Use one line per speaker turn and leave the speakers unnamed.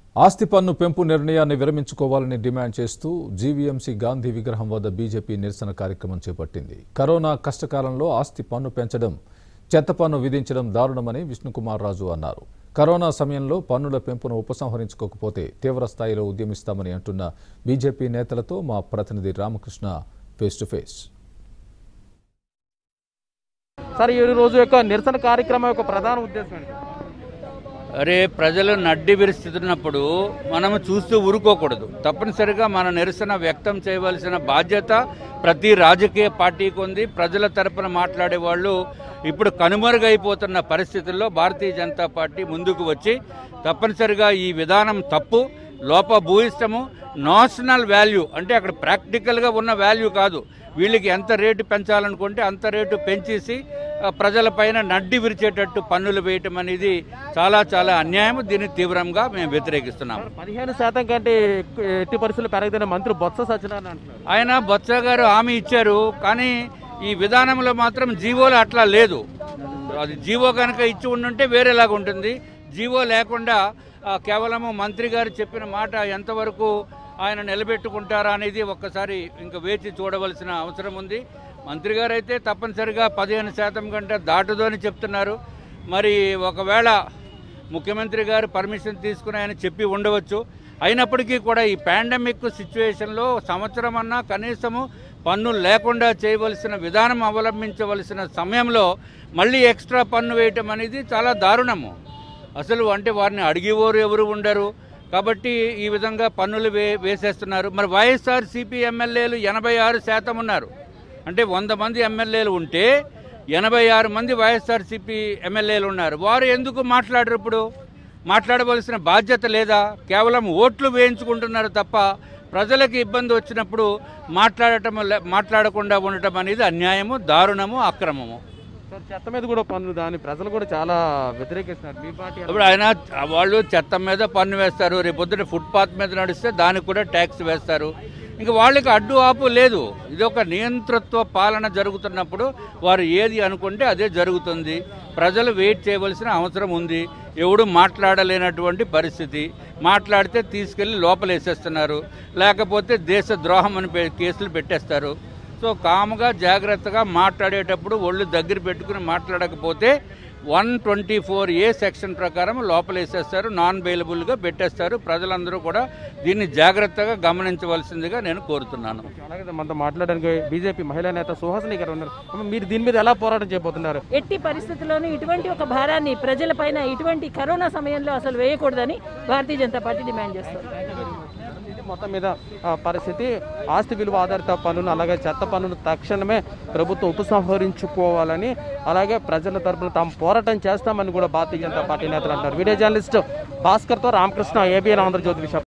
ఆస్తి పన్ను పెంపు నిర్ణయాన్ని విరమించుకోవాలని డిమాండ్ చేస్తూ జీవీఎంసీ గాంధీ విగ్రహం వద్ద బీజేపీ నిరసన కార్యక్రమం చేపట్టింది కరోనా కష్టకాలంలో ఆస్తి పన్ను పెంచడం చెత్త పన్ను విధించడం దారుణమని విష్ణుకుమార్ రాజు అన్నారు కరోనా సమయంలో పన్నుల పెంపును ఉపసంహరించుకోకపోతే తీవ్ర స్థాయిలో ఉద్యమిస్తామని అంటున్న బీజేపీ నేతలతో మా ప్రతినిధి Ramakrishna face to face
sir ఈ రోజు యొక్క నిరసన కార్యక్రమం యొక్క ప్రధాన ఉద్దేశం ఏంటి
అరే ప్రజలు నడ్డి విరుస్తున్నప్పుడు మనము చూస్తూ ఊరుకోకూడదు తప్పనిసరిగా మన నిరసన వ్యక్తం చేయవలసిన బాధ్యత ప్రతి రాజకీయ పార్టీకి ఉంది ప్రజల తరపున మాట్లాడే వాళ్ళు ఇప్పుడు కనుమరుగైపోతున్న పరిస్థితుల్లో భారతీయ జనతా పార్టీ ముందుకు వచ్చి తప్పనిసరిగా ఈ విధానం తప్పు లోప భూయిష్టము నేషనల్ వాల్యూ అంటే అక్కడ ప్రాక్టికల్గా ఉన్న వాల్యూ కాదు వీళ్ళకి ఎంత రేటు పెంచాలనుకుంటే అంత రేటు పెంచేసి ఆ, ప్రజలపైన నడ్డి విరిచేటట్టు పన్నులు వేయటం అనేది చాలా చాలా అన్యాయం దీన్ని తీవ్రంగా మేము వ్యతిరేకిస్తున్నాము
పదిహేను శాతం కంటే ఎక్కువ- ఎట్టి పరిస్థితులు పెరగదని మంత్రి బొత్స సత్యనారాయణ అంటున్నారు
ఆయన బొత్స గారు హామీ ఇచ్చారు కానీ ఈ విధానంలో మాత్రం జీవోలో అట్లా లేదు అది జీవో కనుక ఇచ్చి ఉండుంటే వేరేలాగా ఉంటుంది జీవో లేకుండా ఆ, కేవలము మంత్రి గారు చెప్పిన మాట ఎంతవరకు ఆయన నిలబెట్టుకుంటారా అనేది ఒక్కసారి ఇంకా వేచి చూడవలసిన అవసరం ఉంది మంత్రి గారు అయితే తప్పనిసరిగా పదిహేను శాతం కంటే దాటుదు అని చెప్తున్నారు మరి ఒకవేళ ముఖ్యమంత్రి గారు పర్మిషన్ తీసుకుని ఆయన చెప్పి ఉండవచ్చు అయినప్పటికీ కూడా ఈ పాండమిక్ సిచ్యువేషన్లో సంవత్సరం అన్నా కనీసము పన్ను లేకుండా చేయవలసిన విధానం అవలంబించవలసిన సమయంలో మళ్ళీ ఎక్స్ట్రా పన్ను వేయటం అనేది చాలా దారుణము అసలు అంటే వారిని అడిగేవారు ఎవరు ఉండరు కాబట్టి ఈ విధంగా పన్నులు వే వేసేస్తున్నారు మరి వైఎస్ఆర్ సిపి ఎమ్మెల్యేలు ఎనభై ఆరు శాతం ఉన్నారు అంటే వంద మంది ఎమ్మెల్యేలు ఉంటే ఎనభై ఆరు మంది వైఎస్ఆర్సీపీ ఎమ్మెల్యేలు ఉన్నారు వారు ఎందుకు మాట్లాడరు ఇప్పుడు మాట్లాడవలసిన బాధ్యత లేదా కేవలం ఓట్లు వేయించుకుంటున్నారు తప్ప ప్రజలకు ఇబ్బంది వచ్చినప్పుడు మాట్లాడటం లే- మాట్లాడకుండా ఉండటం అనేది అన్యాయము దారుణము అక్రమము
సార్ చెత్త మీద కూడా పన్ను దాని ప్రజలు కూడా చాలా వ్యతిరేకిస్తున్నారు మీ పార్టీ ఎలా-
ఇప్పుడు ఆయన వాళ్ళు చెత్త మీద పన్ను వేస్తారు రేపు పొద్దున ఫుట్పాత్ మీద నడిస్తే దానికి కూడా ట్యాక్స్ వేస్తారు ఇంకా వాళ్ళకి అడ్డు ఆపు లేదు ఇది ఒక నియంతృత్వ పాలన జరుగుతున్నప్పుడు వారు ఏది అనుకుంటే అదే జరుగుతుంది ప్రజలు వెయిట్ చేయవలసిన అవసరం ఉంది ఎవడు మాట్లాడలేనటువంటి పరిస్థితి మాట్లాడితే తీసుకెళ్లి లోపలేసేస్తున్నారు లేకపోతే దేశ ద్రోహం అని పె- కేసులు పెట్టేస్తారు సో కాముగా జాగ్రత్తగా మాట్లాడేటప్పుడు ఒళ్ళు దగ్గర పెట్టుకుని మాట్లాడకపోతే one twenty four A section ప్రకారం లోపలేసేస్తారు నాన్ బెయిలబుల్గా పెట్టేస్తారు ప్రజలందరూ కూడా దీన్ని జాగ్రత్తగా గమనించవలసిందిగా నేను కోరుతున్నాను
అలాగే మనతో మాట్లాడడానికి బీజేపీ మహిళా నేత సుహాసిని గారు ఉన్నారు అమ్మ, మీరు దీని మీద ఎలా పోరాటం చేయబోతున్నారు
ఎట్టి పరిస్థితుల్లోనూ ఇటువంటి ఒక భారాన్ని ప్రజలపైన ఇటువంటి కరోనా సమయంలో అసలు వేయకూడదని భారతీయ జనతా పార్టీ డిమాండ్ చేస్తుంది
ఇది మొత్తం మీద ఆ, పరిస్థితి ఆస్తి విలువ ఆధారిత పన్నును అలాగే చెత్త పన్నును తక్షణమే ప్రభుత్వం ఉపసంహరించుకోవాలని అలాగే ప్రజల తరపున తాము పోరాటం చేస్తామని కూడా భారతీయ జనతా పార్టీ నేతలు అంటారు వీడియో జర్నలిస్ట్ భాస్కర్తో రామకృష్ణ ఏబిఎన్ ఆంధ్రజ్యోతి విశాఖ